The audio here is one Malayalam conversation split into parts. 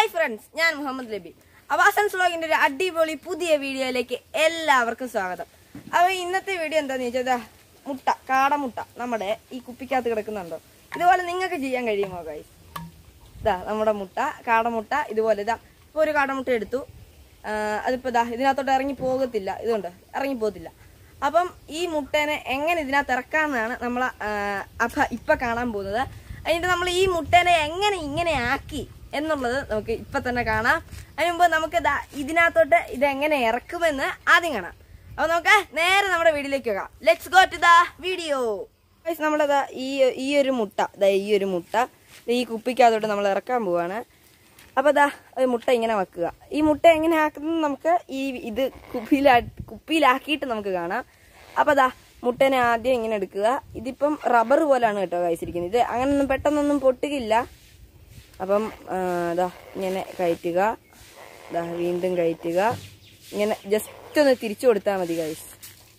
ഹായ് ഫ്രണ്ട്സ് ഞാൻ മുഹമ്മദ് ലബി അവാസൻസ് വ്ലോഗിന്റെ ഒരു അടിപൊളി പുതിയ വീഡിയോയിലേക്ക് എല്ലാവർക്കും സ്വാഗതം അപ്പോൾ ഇന്നത്തെ വീഡിയോ എന്താന്ന് വെച്ചാൽ ദാ മുട്ട കാടമുട്ട നമ്മുടെ ഈ കുപ്പിക്കകത്ത് കിടക്കുന്നുണ്ടോ ഇതുപോലെ നിങ്ങൾക്ക് ചെയ്യാൻ കഴിയുമോ ഗൈസ് ഇതാ നമ്മുടെ മുട്ട കാടമുട്ട ഇതുപോലെ ഇതാ ഇപ്പോൾ ഒരു കാടമുട്ട എടുത്തു ആ, അതിപ്പോ ഇതാ ഇതിനകത്തോട്ട് ഇറങ്ങി പോകത്തില്ല ഇതുകൊണ്ട് ഇറങ്ങി പോകത്തില്ല അപ്പം ഈ മുട്ടേനെ എങ്ങനെ ഇതിനകത്ത് ഇറക്കാമെന്നാണ് നമ്മൾ അപ്പൊ ഇപ്പൊ കാണാൻ പോകുന്നത് അതിന്റെ നമ്മൾ ഈ മുട്ടേനെ എങ്ങനെ ഇങ്ങനെ ആക്കി എന്നുള്ളത് നമുക്ക് ഇപ്പൊ തന്നെ കാണാം അതിന് മുമ്പ് നമുക്ക് ദാ ഇതിനകത്തോട്ട് ഇത് എങ്ങനെ ഇറക്കുമെന്ന് ആദ്യം കാണാം അപ്പൊ നമുക്ക് നേരെ നമ്മുടെ വീഡിയോയിലേക്ക് പോകാം let's go to the video നമ്മളതാ ഈ ഈ ഒരു മുട്ട ദാ ഈ ഒരു മുട്ട ദേ ഈ കുപ്പിക്കകത്തോട്ട് നമ്മൾ ഇറക്കാൻ പോവാണ് അപ്പൊ ദാ ഒരു മുട്ട ഇങ്ങനെ വെക്കുക ഈ മുട്ട എങ്ങനെ ആക്കുന്നത് നമുക്ക് ഈ ഇത് കുപ്പിയിലാ കുപ്പിയിലാക്കിയിട്ട് നമുക്ക് കാണാം അപ്പൊ ദാ മുട്ടനെ ആദ്യം ഇങ്ങനെ എടുക്കുക ഇതിപ്പം റബ്ബർ പോലാണ് കേട്ടോ കഴിച്ചിരിക്കുന്നത് ഇത് അങ്ങനൊന്നും പെട്ടെന്നൊന്നും പൊട്ടുകയില്ല അപ്പം ആ, ദാ ഇങ്ങനെ കയറ്റുക ദാ വീണ്ടും കയറ്റുക ഇങ്ങനെ ജസ്റ്റ് ഒന്ന് തിരിച്ചു കൊടുത്താൽ മതി ഗൈസ്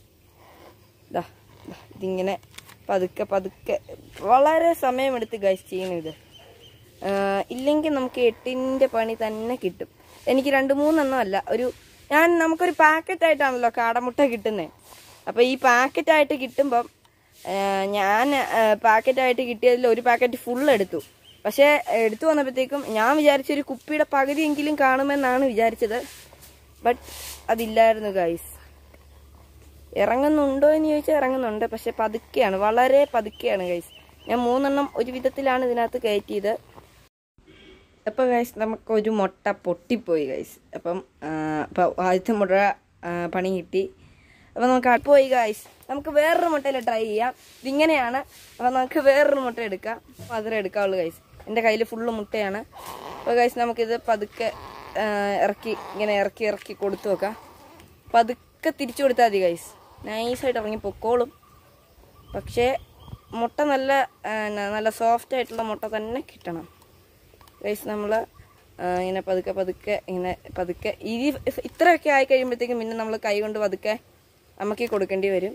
ദാ ദാ, ഇതിങ്ങനെ പതുക്കെ പതുക്കെ വളരെ സമയമെടുത്ത് ഗൈസ് ചെയ്യുന്നത് ഇല്ലെങ്കിൽ നമുക്ക് എട്ടിൻ്റെ പണി തന്നെ കിട്ടും എനിക്ക് രണ്ട് മൂന്നെണ്ണം അല്ല ഒരു ഞാൻ നമുക്കൊരു പാക്കറ്റ് ആയിട്ടാണല്ലോ കാടമുട്ട കിട്ടുന്നത് അപ്പോൾ ഈ പാക്കറ്റ് ആയിട്ട് കിട്ടുമ്പം ആ, ഞാൻ പാക്കറ്റ് ആയിട്ട് കിട്ടിയതിൽ ഒരു പാക്കറ്റ് ഫുൾ എടുത്തു പക്ഷേ എടുത്തു വന്നപ്പോഴത്തേക്കും ഞാൻ വിചാരിച്ചൊരു കുപ്പിയുടെ പകുതിയെങ്കിലും കാണുമെന്നാണ് വിചാരിച്ചത് ബട്ട് അതില്ലായിരുന്നു ഗൈസ് ഇറങ്ങുന്നുണ്ടോ എന്ന് ചോദിച്ചാൽ ഇറങ്ങുന്നുണ്ട് പക്ഷെ പതുക്കെയാണ് വളരെ പതുക്കെയാണ് ഗൈസ് ഞാൻ മൂന്നെണ്ണം ഒരു വിധത്തിലാണ് ഇതിനകത്ത് കയറ്റിയത് അപ്പോൾ ഗൈസ് നമുക്ക് ഒരു മുട്ട പൊട്ടിപ്പോയി ഗൈസ് അപ്പം ആ, അപ്പോൾ ആദ്യത്തെ മുട്ട ആ, പണി കിട്ടി അപ്പോൾ നമുക്ക് അടുത്ത് പോയി ഗൈസ് നമുക്ക് വേറൊരു മുട്ടയിൽ ട്രൈ ചെയ്യാം ഇതിങ്ങനെയാണ് അപ്പോൾ നമുക്ക് വേറൊരു മുട്ട എടുക്കാം അതിൽ എടുക്കാവുള്ളൂ ഗൈസ് എൻ്റെ കയ്യിൽ ഫുള്ള് മുട്ടയാണ് അപ്പോൾ ഗൈസ് നമുക്കിത് പതുക്കെ ആ, ഇറക്കി ഇങ്ങനെ ഇറക്കി ഇറക്കി കൊടുത്തു നോക്കാം പതുക്കെ തിരിച്ചു കൊടുത്താൽ മതി ഗൈസ് നൈസായിട്ട് ഇറങ്ങി പൊക്കോളും പക്ഷേ മുട്ട നല്ല ആ, ന- നല്ല സോഫ്റ്റ് ആയിട്ടുള്ള മുട്ട തന്നെ കിട്ടണം ഗൈസ് നമ്മൾ ഇങ്ങനെ പതുക്കെ പതുക്കെ ഇങ്ങനെ പതുക്കെ ഈ ഇത്രയൊക്കെ ആയി കഴിയുമ്പോഴത്തേക്കും പിന്നെ നമ്മൾ കൈ കൊണ്ട് പതുക്കെ അമക്കി കൊടുക്കേണ്ടി വരും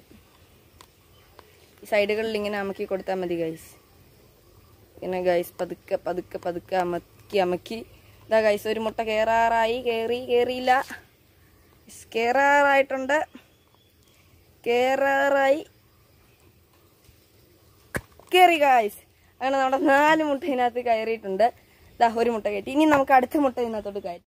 ഈ സൈഡുകളിൽ ഇങ്ങനെ അമക്കി കൊടുത്താൽ മതി ഗൈസ് ഇങ്ങനെ ഗൈസ് പതുക്കെ പതുക്കെ പതുക്കെ അമക്കി അമക്കി ഇതാ ഗൈസ് ഒരു മുട്ട കയറാറായി കയറി കയറിയില്ല കയറാറായിട്ടുണ്ട് കയറാറായി കയറി ഗായ്സ് അങ്ങനെ നമ്മുടെ നാല് മുട്ട ഇതിനകത്ത് കയറിയിട്ടുണ്ട് ദാ ഒരു മുട്ട കയറ്റി ഇനി നമുക്ക് അടുത്ത മുട്ട ഇതിനകത്തോട്ട് കയറ്റി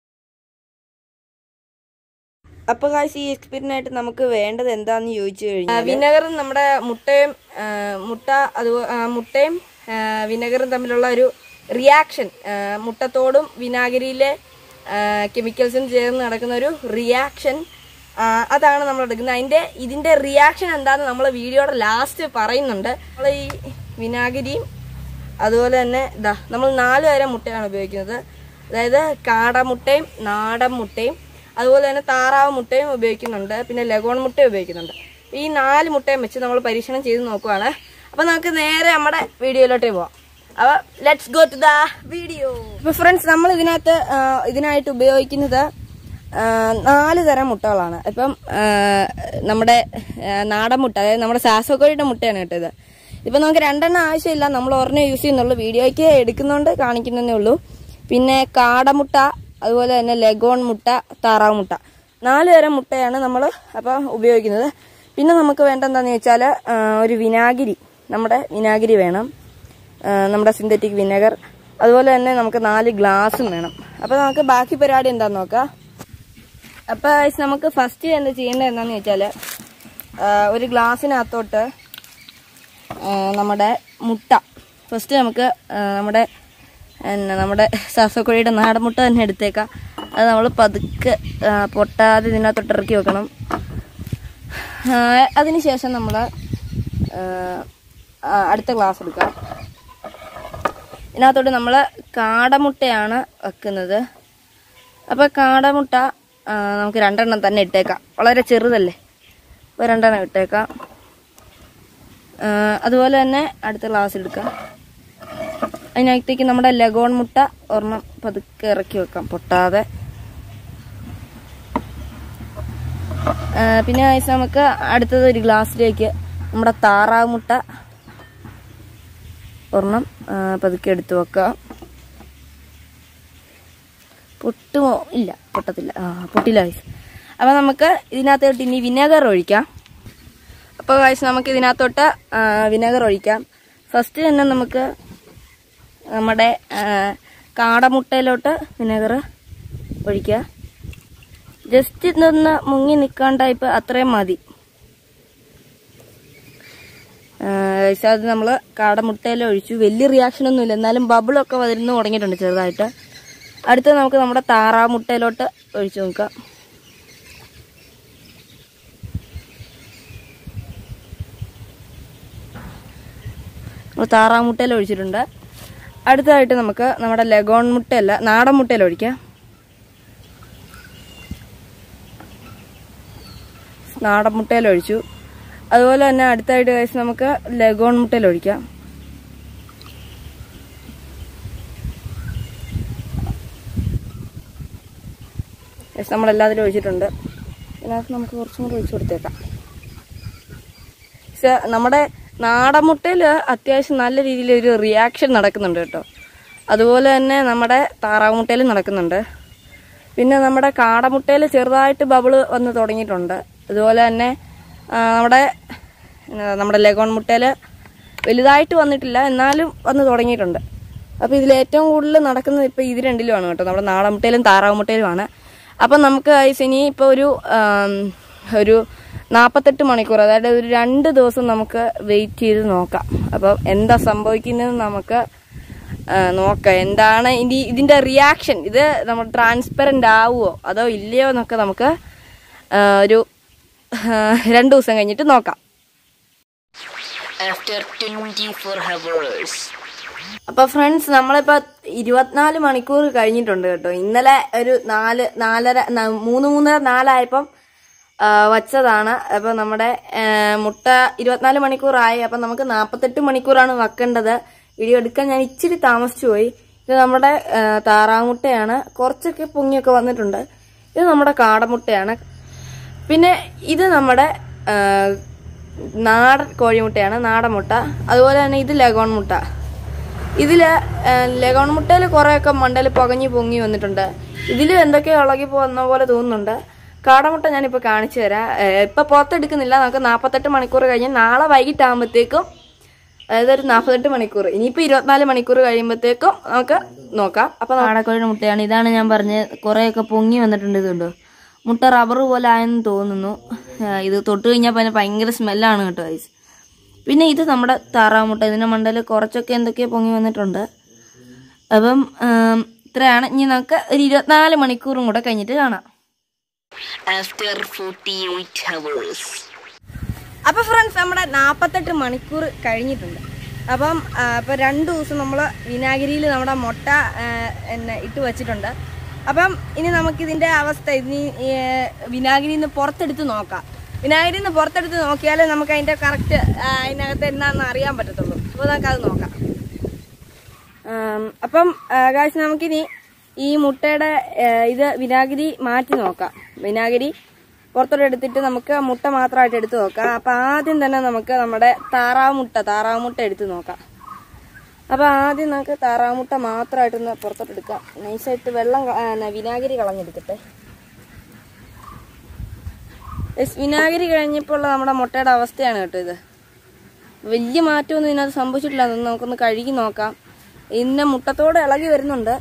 അപ്പൊ കാശ് ഈ എക്സ്പീരിയൻസ് ആയിട്ട് നമുക്ക് വേണ്ടത് എന്താന്ന് ചോദിച്ചു കഴിഞ്ഞാൽ വിനെഗറും നമ്മുടെ മുട്ടയും ആ, മുട്ട അത് മുട്ടയും ആ, വിനെഗറും തമ്മിലുള്ള ഒരു റിയാക്ഷൻ മുട്ടത്തോടും വിനാഗിരിയിലെ കെമിക്കൽസും ചേർന്ന് നടക്കുന്ന ഒരു റിയാക്ഷൻ അതാണ് നമ്മൾ എടുക്കുന്നത് അതിന്റെ ഇതിന്റെ റിയാക്ഷൻ എന്താന്ന് നമ്മൾ വീഡിയോയുടെ ലാസ്റ്റ് പറയുന്നുണ്ട് നമ്മൾ ഈ വിനാഗിരിയും അതുപോലെ തന്നെ ഇതാ നമ്മൾ നാല് തരം മുട്ടയാണ് ഉപയോഗിക്കുന്നത് അതായത് കാടമുട്ടയും നാടൻ മുട്ടയും അതുപോലെ തന്നെ താറാവ് മുട്ടയും ഉപയോഗിക്കുന്നുണ്ട് പിന്നെ ലഗോൺ മുട്ടയും ഉപയോഗിക്കുന്നുണ്ട് ഈ നാല് മുട്ടയും വെച്ച് നമ്മൾ പരീക്ഷണം ചെയ്ത് നോക്കുവാണ് അപ്പൊ നമുക്ക് നേരെ നമ്മുടെ വീഡിയോയിലോട്ടേ പോവാം അപ്പൊ let's go to the video ഇപ്പൊ ഫ്രണ്ട്സ് നമ്മൾ ഇതിനകത്ത് ആ, ഇതിനായിട്ട് ഉപയോഗിക്കുന്നത് ആ, നാല് തരം മുട്ടകളാണ് ഇപ്പം ആ, നമ്മുടെ ആ, നാടൻ മുട്ട അതായത് നമ്മുടെ സാസോക്കോഴിയുടെ മുട്ടയാണ് കേട്ടത് ഇപ്പം നമുക്ക് രണ്ടെണ്ണം ആവശ്യമില്ല നമ്മൾ ഒരെണ്ണം യൂസ് ചെയ്യുന്നുള്ളൂ വീഡിയോയ്ക്ക് എടുക്കുന്നുണ്ട് കാണിക്കുന്നതേ ഉള്ളൂ പിന്നെ കാടമുട്ട അതുപോലെ തന്നെ ലഗോൺ മുട്ട താറാവ് മുട്ട നാല് തരം മുട്ടയാണ് നമ്മൾ അപ്പോൾ ഉപയോഗിക്കുന്നത് പിന്നെ നമുക്ക് വേണ്ട എന്താണെന്ന് വെച്ചാൽ ഒരു വിനാഗിരി നമ്മുടെ വിനാഗിരി വേണം ആ, നമ്മുടെ സിന്തറ്റിക് വിനെഗർ അതുപോലെ തന്നെ നമുക്ക് നാല് ഗ്ലാസും വേണം അപ്പോൾ നമുക്ക് ബാക്കി പരിപാടി എന്താണെന്ന് നോക്കാം അപ്പോൾ guys, നമുക്ക് ഫസ്റ്റ് എന്താ ചെയ്യേണ്ടത് എന്താണെന്ന് വെച്ചാൽ ഒരു ഗ്ലാസ്സിനകത്തോട്ട് ആ, നമ്മുടെ മുട്ട ഫസ്റ്റ് നമുക്ക് ആ, നമ്മുടെ എന്നാ നമ്മുടെ സാസക്കോഴിയുടെ നാടൻ മുട്ട തന്നെ എടുത്തേക്കാം അത് നമ്മൾ പതുക്കെ ആ, പൊട്ടാതെ ഇതിനകത്തോട്ട് ഇറക്കി വെക്കണം ആ, അതിനുശേഷം നമ്മൾ അടുത്ത ഗ്ലാസ് എടുക്കാം ഇതിനകത്തോട്ട് നമ്മൾ കാടമുട്ടയാണ് വെക്കുന്നത് അപ്പോൾ കാടമുട്ട ആ, നമുക്ക് രണ്ടെണ്ണം തന്നെ ഇട്ടേക്കാം വളരെ ചെറുതല്ലേ അപ്പോൾ രണ്ടെണ്ണം ഇട്ടേക്കാം ആ, അതുപോലെ തന്നെ അടുത്ത ഗ്ലാസ് എടുക്കാം അതിനകത്തേക്ക് നമ്മുടെ ലഗോൺ മുട്ട ഒരെണ്ണം പതുക്കെ ഇറക്കി വെക്കാം പൊട്ടാതെ ആ, പിന്നെ guys നമുക്ക് അടുത്തത് ഒരു ഗ്ലാസ്സിലേക്ക് നമ്മുടെ താറാവ് മുട്ട ഒരെണ്ണം ആ, പതുക്കെ എടുത്ത് വെക്കാം പൊട്ടുമോ ഇല്ല പൊട്ടത്തില്ല ആ പൊട്ടില്ല ഗൈസ് അപ്പോൾ നമുക്ക് ഇതിനകത്തോട്ട് ഇനി വിനെഗർ ഒഴിക്കാം അപ്പോൾ ഗൈസ് നമുക്ക് ഇതിനകത്തോട്ട് വിനെഗർ ഒഴിക്കാം ഫസ്റ്റ് തന്നെ നമുക്ക് നമ്മുടെ ആ, കാടമുട്ടയിലോട്ട് വിനെഗർ ഒഴിക്കുക ജസ്റ്റ് ഇതൊന്ന് മുങ്ങി നിൽക്കാൻ ടൈപ്പ് അത്രയും മതി ആ, guys, അത് നമ്മൾ കാടമുട്ടയിൽ ഒഴിച്ചു വലിയ റിയാക്ഷൻ ഒന്നുമില്ല എന്നാലും ബബിളൊക്കെ വരുന്നു തുടങ്ങിയിട്ടുണ്ട് ചെറുതായിട്ട് അടുത്ത് നമുക്ക് നമ്മുടെ താറാമുട്ടയിലോട്ട് ഒഴിച്ചു നോക്കാം നമ്മൾ താറാമുട്ടയിൽ ഒഴിച്ചിട്ടുണ്ട് അടുത്തതായിട്ട് നമുക്ക് നമ്മുടെ ലഗോൺ മുട്ടയല്ല നാടൻ മുട്ടയിൽ ഒഴിക്കാം നാടൻ മുട്ടയിൽ ഒഴിച്ചു അതുപോലെ തന്നെ അടുത്തായിട്ട് കഴിച്ച് നമുക്ക് ലഗോൺ മുട്ടയിൽ ഒഴിക്കാം Yes, നമ്മളെല്ലാത്തിലും ഒഴിച്ചിട്ടുണ്ട് ഇതിനകത്ത് നമുക്ക് കുറച്ചും കൂടി ഒഴിച്ചു കൊടുത്തേക്കാം പക്ഷെ നമ്മുടെ നാടൻ മുട്ടയിൽ അത്യാവശ്യം നല്ല രീതിയിൽ ഒരു റിയാക്ഷൻ നടക്കുന്നുണ്ട് കേട്ടോ അതുപോലെ തന്നെ നമ്മുടെ താറാവ് മുട്ടയിൽ നടക്കുന്നുണ്ട് പിന്നെ നമ്മുടെ കാടമുട്ടയിൽ ചെറുതായിട്ട് ബബിള് വന്ന് തുടങ്ങിയിട്ടുണ്ട് അതുപോലെ തന്നെ ആ, നമ്മുടെ എന്നാ, നമ്മുടെ ലഗോൺ മുട്ടയിൽ വലുതായിട്ട് വന്നിട്ടില്ല എന്നാലും വന്ന് തുടങ്ങിയിട്ടുണ്ട് അപ്പോൾ ഇതിൽ ഏറ്റവും കൂടുതൽ നടക്കുന്നത് ഇപ്പോൾ ഇത് രണ്ടിലുമാണ് കേട്ടോ നമ്മുടെ നാടൻ മുട്ടയിലും താറാവ് മുട്ടയിലുമാണ് അപ്പം നമുക്ക് ഐസ് ഇനി ഇപ്പോൾ ഒരു ആം, ഒരു നാൽപ്പത്തെട്ട് മണിക്കൂർ അതായത് ഒരു രണ്ട് ദിവസം നമുക്ക് വെയിറ്റ് ചെയ്ത് നോക്കാം അപ്പം എന്താ സംഭവിക്കുന്നത് നമുക്ക് ആ, നോക്കാം എന്താണ് ഇനി ഇതിന്റെ റിയാക്ഷൻ ഇത് നമ്മൾ ട്രാൻസ്പെറന്റ് ആവുമോ അതോ ഇല്ലയോ എന്നൊക്കെ നമുക്ക് ആ, ഒരു ആ, രണ്ട് ദിവസം കഴിഞ്ഞിട്ട് നോക്കാം After 24 hours. അപ്പൊ ഫ്രണ്ട്സ് നമ്മളിപ്പോ ഇരുപത്തിനാല് മണിക്കൂർ കഴിഞ്ഞിട്ടുണ്ട് കേട്ടോ ഇന്നലെ ഒരു നാല് നാലര ന- മൂന്ന് മൂന്നര നാലായപ്പം ആ, വച്ചതാണ് അപ്പൊ നമ്മുടെ ആ, മുട്ട ഇരുപത്തിനാല് മണിക്കൂറായി അപ്പൊ നമുക്ക് നാപ്പത്തെട്ട് മണിക്കൂറാണ് വെക്കേണ്ടത് വീഡിയോ എടുക്കാൻ ഞാൻ ഇച്ചിരി താമസിച്ചു പോയി ഇത് നമ്മുടെ ആ, താറാമുട്ടയാണ് കുറച്ചൊക്കെ പൊങ്ങിയൊക്കെ വന്നിട്ടുണ്ട് ഇത് നമ്മുടെ കാടമുട്ടയാണ് പിന്നെ ഇത് നമ്മുടെ ആ, നാടൻ കോഴിമുട്ടയാണ് നാടൻ മുട്ട അതുപോലെ തന്നെ ഇത് ലഗോൺ മുട്ട ഇതില് ലഗോൺ മുട്ടയിൽ കുറേയൊക്കെ മണ്ടയിൽ പകഞ്ഞു പൊങ്ങി വന്നിട്ടുണ്ട് ഇതിൽ എന്തൊക്കെയോ ഇളകി പോകുന്ന പോലെ തോന്നുന്നുണ്ട് കാടമുട്ട ഞാനിപ്പോൾ കാണിച്ചു തരാം ഏഹ് ഇപ്പൊ പുറത്തെടുക്കുന്നില്ല നമുക്ക് നാൽപ്പത്തെട്ട് മണിക്കൂർ കഴിഞ്ഞ് നാളെ വൈകിട്ടാകുമ്പോഴത്തേക്കും അതായത് ഒരു നാൽപ്പത്തെട്ട് മണിക്കൂർ ഇനിയിപ്പോൾ ഇരുപത്തിനാല് മണിക്കൂർ കഴിയുമ്പോഴത്തേക്കും നമുക്ക് നോക്കാം അപ്പം നാടക്കോഴിയുടെ മുട്ടയാണ് ഇതാണ് ഞാൻ പറഞ്ഞത് കുറേയൊക്കെ പൊങ്ങി വന്നിട്ടുണ്ട് ഇതുണ്ടോ മുട്ട റബ്ബർ പോലെ ആയെന്ന് തോന്നുന്നു ഏഹ് ഇത് തൊട്ട് കഴിഞ്ഞാൽ പിന്നെ ഭയങ്കര സ്മെല്ലാണ് കേട്ടോ ഐസ് പിന്നെ ഇത് നമ്മുടെ താറാവ് മുട്ട ഇതിൻ്റെ മണ്ടയിൽ കുറച്ചൊക്കെ എന്തൊക്കെയോ പൊങ്ങി വന്നിട്ടുണ്ട് അപ്പം ആം, ഇത്രയാണ് ഇനി നമുക്ക് ഒരു ഇരുപത്തിനാല് മണിക്കൂറും കൂടെ കഴിഞ്ഞിട്ട് കാണാം After 48 hours. അപ്പൊ ഫ്രണ്ട്സ് നമ്മുടെ നാൽപ്പത്തെട്ട് മണിക്കൂർ കഴിഞ്ഞിട്ടുണ്ട് അപ്പം ആ, ഇപ്പൊ രണ്ട് ദിവസം നമ്മൾ വിനാഗിരിയിൽ നമ്മുടെ മുട്ട ആ, എന്നെ ഇട്ട് വെച്ചിട്ടുണ്ട് അപ്പം ഇനി നമുക്കിതിന്റെ അവസ്ഥ ഇനി ഈ, വിനാഗിരിയിൽ നിന്ന് പുറത്തെടുത്ത് നോക്കാം വിനാഗിരിയിൽ നിന്ന് പുറത്തെടുത്ത് നോക്കിയാലേ നമുക്ക് അതിന്റെ കറക്റ്റ് അതിനകത്ത് എന്താണെന്ന് അറിയാൻ പറ്റത്തുള്ളൂ അപ്പോൾ നമുക്കത് നോക്കാം ആം, അപ്പം കാശ് നമുക്കിനി ഈ മുട്ടയുടെ ആ, ഇത് വിനാഗിരി മാറ്റി നോക്കാം വിനാഗിരി പുറത്തോട്ട് എടുത്തിട്ട് നമുക്ക് മുട്ട മാത്രമായിട്ട് എടുത്ത് നോക്കാം അപ്പം ആദ്യം തന്നെ നമുക്ക് നമ്മുടെ താറാവ് മുട്ട താറാവ് മുട്ട എടുത്ത് നോക്കാം അപ്പം ആദ്യം നമുക്ക് താറാവ് മുട്ട മാത്രമായിട്ടൊന്ന് പുറത്തോട്ട് എടുക്കാം നൈസായിട്ട് വെള്ളം ക- ആ, ന- വിനാഗിരി കളഞ്ഞെടുക്കട്ടെ യെസ്, വിനാഗിരി കഴിഞ്ഞപ്പോൾ ഉള്ള നമ്മുടെ മുട്ടയുടെ അവസ്ഥയാണ് കേട്ടോ ഇത് വലിയ മാറ്റമൊന്നും ഇതിനകത്ത് സംഭവിച്ചിട്ടില്ല അതൊന്ന് നമുക്കൊന്ന് കഴുകി നോക്കാം ഇതിന്റെ മുട്ടത്തോടെ ഇളകി വരുന്നുണ്ട്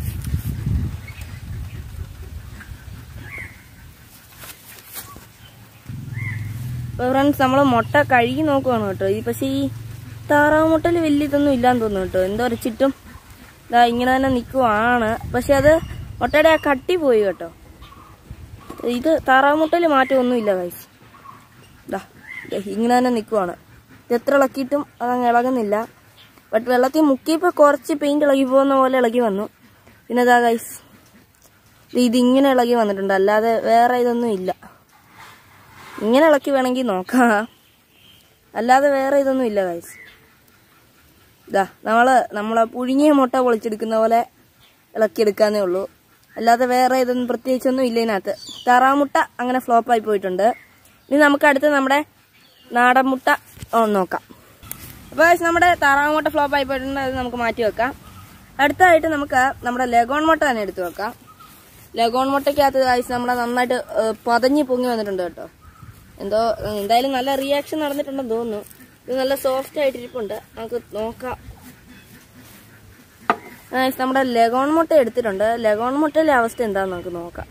ഫ്രണ്ട്സ് നമ്മൾ മുട്ട കഴുകി നോക്കുവാണ് കേട്ടോ ഈ പക്ഷേ ഈ താറാവ് മുട്ടയിൽ വലിയ ഇതൊന്നും ഇല്ലാന്ന് തോന്നുന്നു കേട്ടോ എന്തോ അരച്ചിട്ടും ഇതാ ഇങ്ങനെ തന്നെ നിൽക്കുവാണ് പക്ഷെ അത് മുട്ടയുടെ ആ കട്ടി പോയി കേട്ടോ ഇത് താറാവ് മുട്ടയിൽ മാറ്റമൊന്നും ഇല്ല കൈസ് ഇതാ ദേ ഇങ്ങനെ തന്നെ നിൽക്കുവാണ് ഇത് എത്ര ഇളക്കിയിട്ടും അതങ്ങ് ഇളകുന്നില്ല ബട്ട് വെള്ളത്തിൽ മുക്കിയപ്പോൾ കുറച്ച് പെയിന്റ് ഇളകി പോകുന്ന പോലെ ഇളകി വന്നു പിന്നെ ഇതാ ഗൈസ് ഇതിങ്ങനെ ഇളകി വന്നിട്ടുണ്ട് അല്ലാതെ വേറെ ഇതൊന്നും ഇല്ല ഇങ്ങനെ ഇളക്കി വേണമെങ്കിൽ നോക്കാം അല്ലാതെ വേറെ ഇതൊന്നും ഇല്ല ഗൈസ് ഇതാ നമ്മള് നമ്മളെ പുഴുങ്ങിയ മുട്ട പൊളിച്ചെടുക്കുന്ന പോലെ ഇളക്കിയെടുക്കാന്നേ ഉള്ളൂ അല്ലാതെ വേറെ ഇതൊന്നും പ്രത്യേകിച്ചൊന്നും ഇല്ല ഇതിനകത്ത് താറാമുട്ട അങ്ങനെ ഫ്ലോപ്പായി പോയിട്ടുണ്ട് ഇനി നമുക്ക് അടുത്ത് നമ്മുടെ നാടൻ മുട്ട ഒന്ന് നോക്കാം അപ്പോൾ guys, നമ്മുടെ താറാവ് മുട്ട ഫ്ലോപ്പായി പോയിട്ടുണ്ട് അത് നമുക്ക് മാറ്റി വെക്കാം അടുത്തതായിട്ട് നമുക്ക് നമ്മുടെ ലഗോൺ മുട്ട തന്നെ എടുത്ത് വെക്കാം ലഗോൺ മുട്ടയ്ക്കകത്ത് ഗൈസ് നമ്മളെ നന്നായിട്ട് ഏ, പതഞ്ഞ് പൊങ്ങി വന്നിട്ടുണ്ട് കേട്ടോ എന്തോ ഏ, എന്തായാലും നല്ല റിയാക്ഷൻ നടന്നിട്ടുണ്ടെന്ന് തോന്നുന്നു ഇത് നല്ല സോഫ്റ്റ് ആയിട്ട് ഇരിപ്പുണ്ട് നമുക്ക് നോക്കാം ഗൈസ് നമ്മുടെ ലഗോൺ മുട്ട എടുത്തിട്ടുണ്ട് ലഗോൺ മുട്ടയിലെ അവസ്ഥ എന്താന്ന് നമുക്ക് നോക്കാം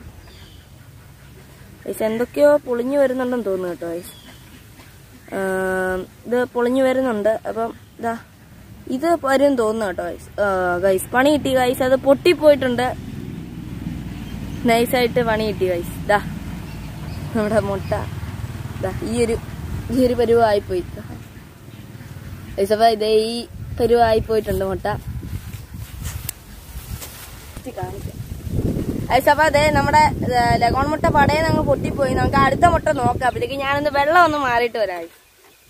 ഗൈസ് എന്തൊക്കെയോ പൊളിഞ്ഞു വരുന്നുണ്ടെന്ന് തോന്നുന്നു കേട്ടോ ഗൈസ് ആം, ഇത് പൊളിഞ്ഞു വരുന്നുണ്ട് അപ്പം ഇതാ ഇത് വരും തോന്നുന്നു കേട്ടോ ഗൈസ് ഗൈസ് പണി കിട്ടി ഗൈസ് അത് പൊട്ടിപ്പോയിട്ടുണ്ട് നൈസായിട്ട് പണി കിട്ടി ഗൈസ് ഇതാ നമ്മുടെ മുട്ട ഇതാ ഈ ഒരു ഈ ഒരു പരുവായിപ്പോയി ഗൈസ് അപ്പൊ ഇതേ ഈ പരുവായി പോയിട്ടുണ്ട് മുട്ട കാണിക്കാം ഗൈസ് അപ്പൊ അതെ നമ്മുടെ ഏ, ലഗോൺ മുട്ട പടയിൽ അങ്ങ് പൊട്ടിപ്പോയി നമുക്ക് അടുത്ത മുട്ട നോക്കാം അപ്പോഴത്തേക്ക് ഞാനൊന്ന് വെള്ളം ഒന്ന് മാറിയിട്ട് വരാം guys.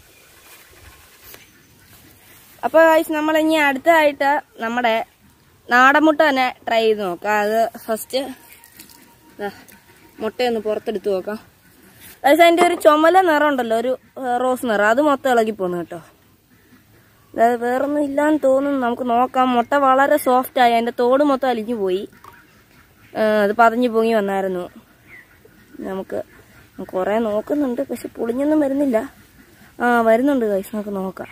അപ്പൊ ഗൈസ് നമ്മൾ ഇനി അടുത്തതായിട്ട് നമ്മുടെ നാടൻ മുട്ട തന്നെ ട്രൈ ചെയ്ത് നോക്കാം അത് ഫസ്റ്റ് മുട്ടയൊന്ന് പുറത്തെടുത്ത് നോക്കാം ഗൈസ് അതിന്റെ ഒരു ചുമല നിറം ഉണ്ടല്ലോ ഒരു ഏ, റോസ് നിറം അത് മൊത്തം ഇളകി പോന്നു കേട്ടോ അതായത് വേറൊന്നും ഇല്ലാന്ന് തോന്നുന്നു നമുക്ക് നോക്കാം മുട്ട വളരെ സോഫ്റ്റ് ആയി അതിന്റെ തോട് മൊത്തം അലിഞ്ഞു പോയി ആ, അത് പതഞ്ഞു പൊങ്ങി വന്നായിരുന്നു നമുക്ക് കുറേ നോക്കുന്നുണ്ട് പക്ഷെ പൊളിഞ്ഞൊന്നും വരുന്നില്ല ആ വരുന്നുണ്ട് കൈസ് നമുക്ക് നോക്കാം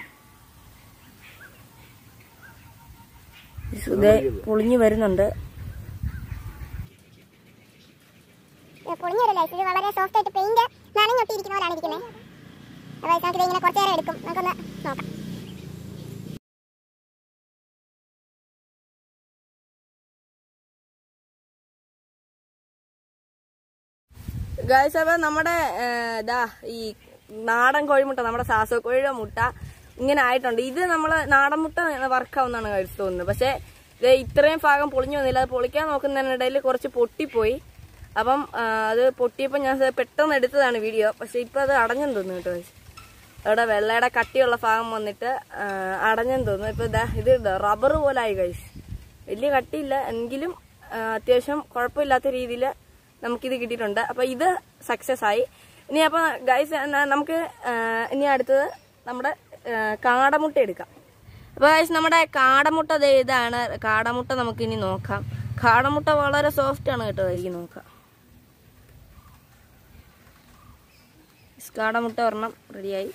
ഇതേ പൊളിഞ്ഞു വരുന്നുണ്ട് പൊളിഞ്ഞു വരില്ല ഇത് വളരെ സോഫ്റ്റ് ആയിട്ട് പെയിന്റ് നനഞ്ഞൊട്ടിയിരിക്കുന്ന പോലാണ് ഇരിക്കുന്നത് അതായത് നമുക്ക് ഇങ്ങനെ കുറച്ച് നേരം എടുക്കും നമുക്കൊന്ന് നോക്കാം ഗായ്സ് അപ്പൊ നമ്മുടെ ഏ, ഇതാ ഈ നാടൻ കോഴിമുട്ട നമ്മുടെ സാസോക്കോഴിയുടെ മുട്ട ഇങ്ങനെ ആയിട്ടുണ്ട് ഇത് നമ്മള് നാടൻ മുട്ട വർക്കാവുന്നാണ് കഴിച്ചു തോന്നുന്നത് പക്ഷെ ഇത് ഇത്രയും ഭാഗം പൊളിഞ്ഞു വന്നില്ല അത് പൊളിക്കാൻ നോക്കുന്നതിനിടയിൽ കുറച്ച് പൊട്ടിപ്പോയി അപ്പം ആ, അത് പൊട്ടിയപ്പോൾ ഞാൻ അത് പെട്ടെന്ന് എടുത്തതാണ് വീഡിയോ പക്ഷെ ഇപ്പൊ അത് അടഞ്ഞെന്ന് തോന്നുന്നു കേട്ടോ guys. അവിടെ വെള്ളയുടെ കട്ടിയുള്ള ഭാഗം വന്നിട്ട് ആ, അടഞ്ഞെന്ന് തോന്നുന്നു ഇപ്പൊ ഇതാ ഇത് റബ്ബർ പോലെ ആയി കഴിച്ച് വലിയ കട്ടിയില്ല എങ്കിലും ആ, അത്യാവശ്യം കുഴപ്പമില്ലാത്ത രീതിയിൽ നമുക്കിത് കിട്ടിയിട്ടുണ്ട് അപ്പൊ ഇത് സക്സസ് ആയി ഇനി അപ്പൊ ഗൈസ് നമുക്ക് ആ, ഇനി അടുത്തത് നമ്മുടെ ആ, കാടമുട്ട എടുക്കാം അപ്പൊ ഗൈസ് നമ്മുടെ കാടമുട്ട ദേ ഇതാണ് കാടമുട്ട നമുക്ക് ഇനി നോക്കാം കാടമുട്ട വളരെ സോഫ്റ്റ് ആണ് കേട്ടോ എനിക്ക് നോക്കാം Guys, കാടമുട്ട ഒരെണ്ണം റെഡിയായി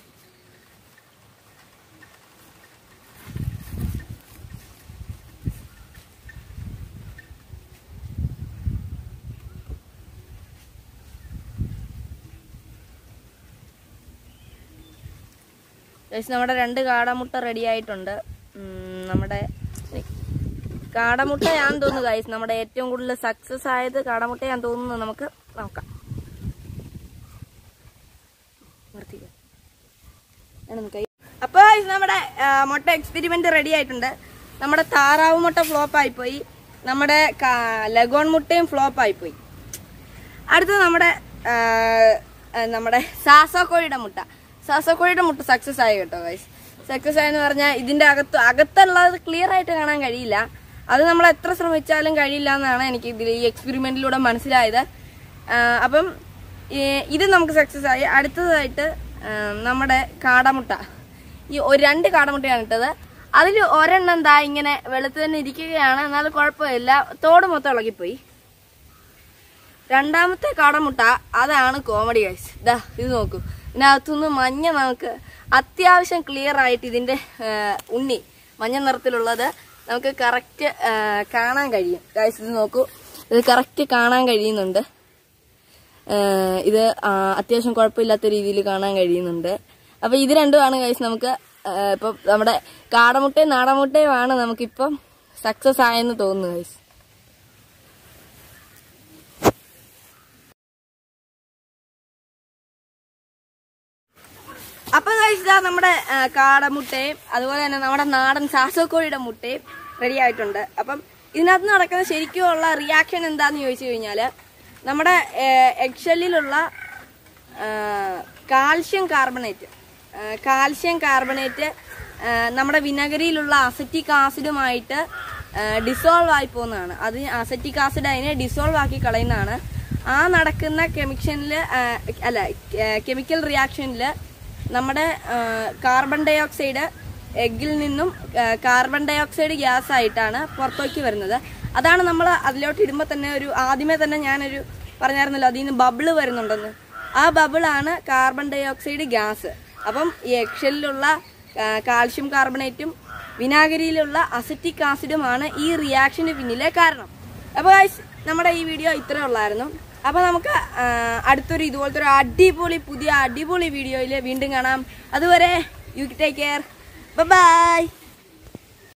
ഗൈസ് നമ്മുടെ രണ്ട് കാടമുട്ട റെഡി ആയിട്ടുണ്ട് ഉം, നമ്മുടെ കാടമുട്ടയാന്ന് തോന്നുന്നു ഗൈസ് നമ്മുടെ ഏറ്റവും കൂടുതൽ സക്സസ് ആയത് കാടമുട്ടയാന്ന് തോന്നുന്നു നമുക്ക് നോക്കാം നിർത്തിക്കോ. ഞാനൊന്ന് കൈ- അപ്പൊ guys, നമ്മുടെ ആ, മുട്ട എക്സ്പെരിമെന്റ് റെഡി ആയിട്ടുണ്ട് നമ്മുടെ താറാവ് മുട്ട ഫ്ലോപ്പ് ആയിപ്പോയി നമ്മുടെ കാ- ലഗോൺ മുട്ടയും ഫ്ലോപ്പ് ആയിപ്പോയി അടുത്തത് നമ്മുടെ ആ, ആ, നമ്മുടെ സാസോക്കോഴിയുടെ മുട്ട സാസോക്കോഴിയുടെ മുട്ട സക്സസ് ആയി കേട്ടോ ഗൈസ് സക്സസ് ആയെന്ന് പറഞ്ഞാൽ ഇതിന്റെ അകത്ത് അകത്തുള്ളത് ക്ലിയർ ആയിട്ട് കാണാൻ കഴിയില്ല അത് നമ്മൾ എത്ര ശ്രമിച്ചാലും കഴിയില്ല എന്നാണ് എനിക്ക് ഇതിൽ ഈ എക്സ്പെരിമെന്റിലൂടെ മനസ്സിലായത് ആ, അപ്പം ഈ ഇത് നമുക്ക് സക്സസ് ആയി അടുത്തതായിട്ട് ആ, നമ്മുടെ കാടമുട്ട ഈ ഒരു രണ്ട് കാടമുട്ടയാണ് ഇട്ടത് അതിൽ ഒരെണ്ണം എന്താ ഇങ്ങനെ വെളുത്ത് തന്നെ ഇരിക്കുകയാണ് എന്നാൽ കുഴപ്പമില്ല തോട് മൊത്തം ഇളകിപ്പോയി രണ്ടാമത്തെ കാടമുട്ട അതാണ് കോമഡി ഗൈസ് ഇതാ ഇത് നോക്കൂ ഇതിനകത്തുനിന്ന് മഞ്ഞ നമുക്ക് അത്യാവശ്യം ക്ലിയർ ആയിട്ട് ഇതിന്റെ ആ, ഉണ്ണി മഞ്ഞ നിറത്തിലുള്ളത് നമുക്ക് കറക്റ്റ് കാണാൻ കഴിയും ഗൈസ് ഇത് നോക്കൂ ഇത് കറക്റ്റ് കാണാൻ കഴിയുന്നുണ്ട് ആ, ഇത് ആ, അത്യാവശ്യം കുഴപ്പമില്ലാത്ത രീതിയിൽ കാണാൻ കഴിയുന്നുണ്ട് അപ്പൊ ഇത് രണ്ടുമാണ് ഗൈസ് നമുക്ക് ആ, ഇപ്പൊ നമ്മുടെ കാടമുട്ടയും നാടമുട്ടയുമാണ് നമുക്കിപ്പം സക്സസ് ആയെന്ന് തോന്നുന്നു ഗൈസ് അപ്പൊ കഴിച്ച നമ്മുടെ ആ, കാടമുട്ടയും അതുപോലെ തന്നെ നമ്മുടെ നാടൻ സാസോക്കോഴിയുടെ മുട്ടയും റെഡി ആയിട്ടുണ്ട് അപ്പം ഇതിനകത്ത് നടക്കുന്ന ശരിക്കുമുള്ള റിയാക്ഷൻ എന്താന്ന് ചോദിച്ചു കഴിഞ്ഞാല് നമ്മുടെ എഗ്ഷെല്ലിലുള്ള കാൽഷ്യം കാർബണേറ്റ് കാൽഷ്യം കാർബണേറ്റ് നമ്മുടെ വിനഗരിയിലുള്ള അസറ്റിക് ആസിഡുമായിട്ട് ഡിസോൾവ് ആയി പോകുന്നതാണ് അത് അസറ്റിക് ആസിഡ് അതിനെ ഡിസോൾവ് ആക്കി കളയുന്നതാണ് ആ നടക്കുന്ന കെമിക്ഷനിൽ അല്ല കെമിക്കൽ റിയാക്ഷനിൽ നമ്മുടെ ആ, കാർബൺ ഡൈ ഓക്സൈഡ് എഗ്ഗിൽ നിന്നും ആ, കാർബൺ ഡൈ ഓക്സൈഡ് ഗ്യാസ് ആയിട്ടാണ് പുറത്തേക്ക് വരുന്നത് അതാണ് നമ്മൾ അതിലോട്ട് ഇടുമ്പോൾ തന്നെ ഒരു ആദ്യമേ തന്നെ ഞാനൊരു പറഞ്ഞായിരുന്നല്ലോ അതിൽ നിന്ന് ബബിള് വരുന്നുണ്ടെന്ന് ആ ബബിളാണ് കാർബൺ ഡൈ ഓക്സൈഡ് ഗ്യാസ് അപ്പം ഈ എക്ഷലിലുള്ള കാൽഷ്യം കാർബണേറ്റും വിനാഗിരിയിലുള്ള അസറ്റിക് ആസിഡുമാണ് ഈ റിയാക്ഷന് പിന്നിലെ കാരണം അപ്പോൾ guys, നമ്മുടെ ഈ വീഡിയോ ഇത്രേ ഉള്ളായിരുന്നു അപ്പോൾ നമുക്ക് ആ, അടുത്തൊരു ഇതുപോലത്തെ ഒരു അടിപൊളി പുതിയ അടിപൊളി വീഡിയോയിൽ വീണ്ടും കാണാം അതുവരെ യു ടേക്ക് കെയർ ബൈ